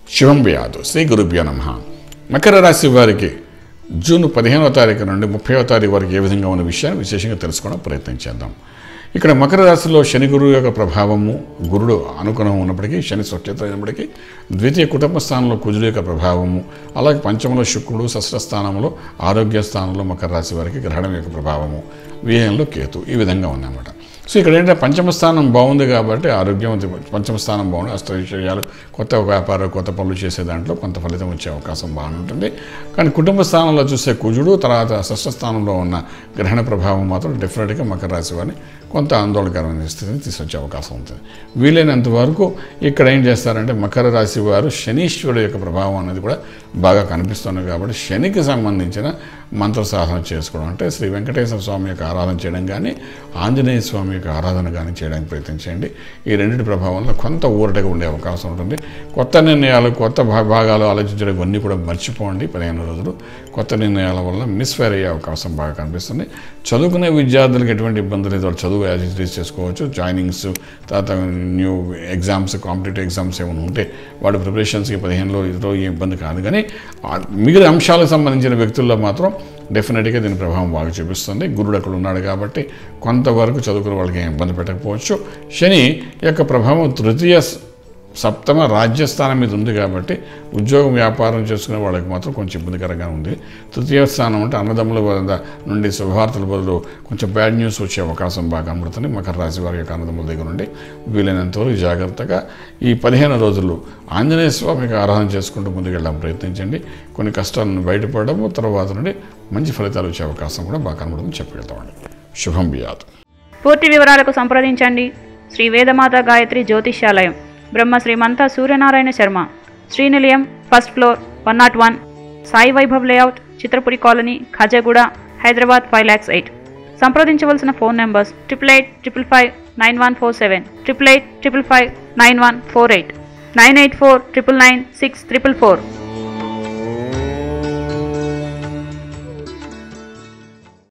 శివం వ్యాధు శ్రీ గురుభ్యో నమ మకర రాశి వారికి జూన్ పదిహేనవ తారీఖు నుండి ముప్పైవ తారీఖు వరకు ఏ విధంగా ఉన్న విషయాన్ని విశేషంగా తెలుసుకోవడం ప్రయత్నం చేద్దాం ఇక్కడ మకర రాశిలో శని గురువు యొక్క ప్రభావము గురుడు అనుగుణం ఉన్నప్పటికీ శని స్వచ్ఛత అయినప్పటికీ ద్వితీయ కుటుంబ స్థానంలో కుజుడు యొక్క ప్రభావము అలాగే పంచమంలో శుక్రుడు షష్ఠ స్థానంలో ఆరోగ్య స్థానంలో మకర రాశి వారికి గ్రహణం యొక్క ప్రభావము వ్యయంలో కేతు ఈ విధంగా ఉందన్నమాట సో ఇక్కడ ఏంటంటే పంచమ స్థానం బాగుంది కాబట్టి ఆరోగ్యం ఉంది. పంచమ స్థానం బాగుంది అష్ట విషయాలు కొత్త వ్యాపారం కొత్త పనులు చేసే దాంట్లో కొంత ఫలితం వచ్చే అవకాశం బాగుంటుంది కానీ కుటుంబ స్థానంలో చూసే కుజుడు తర్వాత షష్ఠ స్థానంలో ఉన్న గ్రహణ ప్రభావం మాత్రం డెఫినెట్గా మకర రాశి వారిని కొంత ఆందోళనకరమైన స్థితిని తీసుకొచ్చే అవకాశం ఉంటుంది వీలైనంత వరకు ఇక్కడ ఏం చేస్తారంటే మకర రాశి వారు శనీశ్వరుడు యొక్క ప్రభావం అనేది కూడా బాగా కనిపిస్తుంది కాబట్టి శనికి సంబంధించిన మంత్ర సాధన చేసుకోవడం అంటే శ్రీ వెంకటేశ్వర స్వామి యొక్క ఆరాధన చేయడం కానీ ఆంజనేయ స్వామి యొక్క ఆరాధన కానీ చేయడానికి ప్రయత్నం చేయండి ఈ రెండింటి ప్రభావంలో కొంత ఊరటగా ఉండే అవకాశం ఉంటుంది కొత్త నిర్ణయాలు కొత్త భా- భాగాలు ఆలోచించడం ఇవన్నీ కూడా మర్చిపోండి పదిహేను రోజులు కొత్త నిర్ణయాల వల్ల మిస్ఫైర్ అయ్యే అవకాశం బాగా కనిపిస్తుంది చదువుకునే విద్యార్థులకు ఎటువంటి ఇబ్బంది లేదు వాళ్ళు చదువు యాజ్ ఇట్ ఈజ్ చేసుకోవచ్చు జాయినింగ్స్ తర్వాత న్యూ ఎగ్జామ్స్ కాంపిటేటివ్ ఎగ్జామ్స్ ఏమైనా ఉంటే వాడి ప్రిపరేషన్స్కి పదిహేనులో ఇదిలో ఏ ఇబ్బంది కాదు కానీ ఆ మిగిలిన అంశాలకు సంబంధించిన వ్యక్తుల్లో మాత్రం డెఫినెట్గా దీని ప్రభావం బాగా చూపిస్తుంది గురుడు అక్కడ ఉన్నాడు కాబట్టి కొంతవరకు చదువుకునే వాళ్ళకి ఏం ఇబ్బంది పెట్టకపోవచ్చు శని యొక్క ప్రభావం తృతీయ స- సప్తమ రాజ్యస్థానం మీద ఉంది కాబట్టి ఉద్యోగం వ్యాపారం చేసుకునే వాళ్ళకి మాత్రం కొంచెం ఇబ్బందికరంగా ఉంది తృతీయ స్థానం అంటే అన్నదమ్ముల వద్ద నుండి శుభవార్తల బదులు కొంచెం బ్యాడ్ న్యూస్ వచ్చే అవకాశం బాగా కనబడుతుంది మకర రాశి వారి యొక్క అన్నదమ్ముల దగ్గర నుండి వీలైనంత వరకు జాగ్రత్తగా ఈ పదిహేను రోజులు ఆంజనేయ స్వామికి ఆరాధన చేసుకుంటూ ముందుకెళ్ళడం ప్రయత్నించండి కొన్ని కష్టాలను బయటపడము తర్వాత నుండి మంచి ఫలితాలు వచ్చే అవకాశం కూడా బాగా కనబడుతుంది చెప్పగలుగుతామండి శుభం బియాదు పూర్తి వివరాలకు సంప్రదించండి Shri Vedamata Gayatri Jyotishyalayam Brahma Srimantha Suryanarayana Sharma Srinilayam first floor one naught one Sai Vaibhav layout Chitrapuri colony Khajaguda Hyderabad five lakhs eight సంప్రదించవలసిన phone numbers triple eight triple five nine one four seven triple eight triple five nine one four eight nine eight four triple nine six triple four